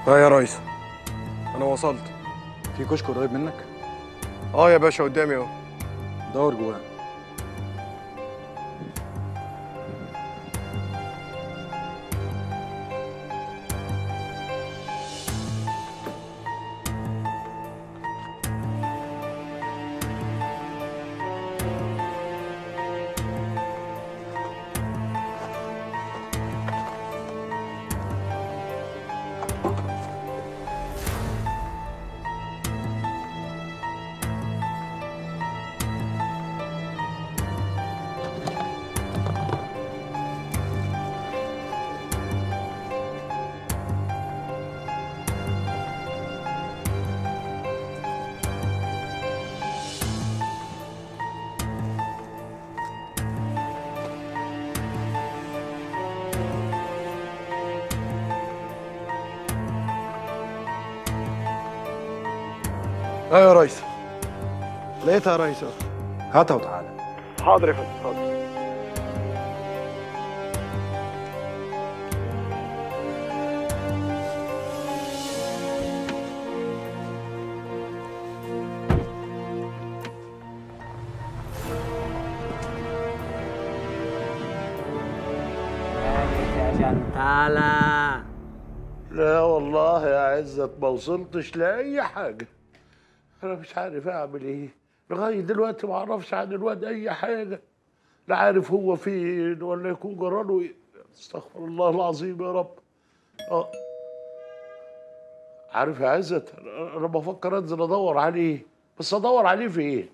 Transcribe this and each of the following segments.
ها يا ريس انا وصلت في كشك قريب منك اه يا باشا قدامي اهو دور جواه ها يا ريس لقيتها يا ريس أهو. هاتها وتعالى حاضر يا فندم حاضر يا جنتالة لا والله يا عزت ما وصلتش لأي حاجة أنا مش عارف أعمل إيه لغاية دلوقتي ما أعرفش عن الواد أي حاجة لا عارف هو فين ولا يكون جراله إيه استغفر الله العظيم يا رب أه عارف يا عزت أنا أنا بفكر أنزل أدور عليه بس أدور عليه فين؟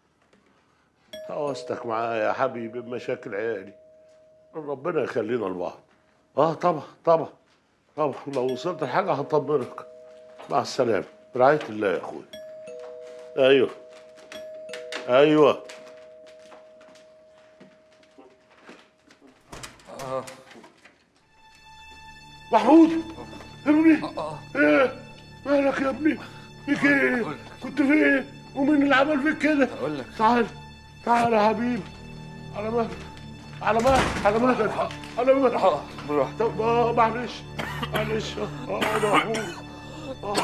أوستك معايا يا حبيبي بمشاكل عيالي ربنا يخلينا لبعض اه طبعا طبعا طبعا لو وصلت لحاجه هطمنك مع السلامه برعايه الله يا اخويا ايوه ايوه محمود يا ابني ايه مالك يا ابني فيك ايه كنت فين ومين اللي عمل فيك كده اقول لك تعال تعال يا حبيبي على مهلك على مهلك على مهلك على مهلك براحتك طب آه، معلش معلش اه انا محمود آه.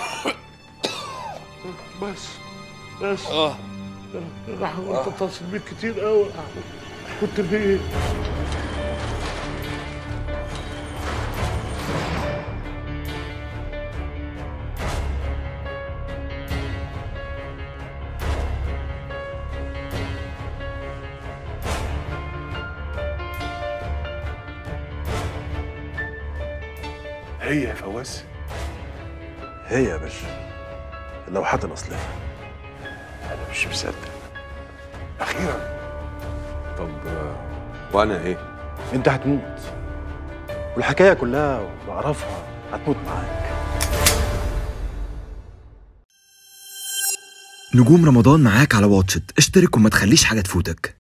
بس بس اه انا حاولت اتصل بيك كتير قوي يا محمود كنت فين هي يا فواز هي يا باشا اللوحات الأصلية انا مش مصدق اخيرا طب آه، وانا ايه أنت هتموت والحكاية كلها بعرفها هتموت معاك نجوم رمضان معاك على واتشت اشترك وما تخليش حاجة تفوتك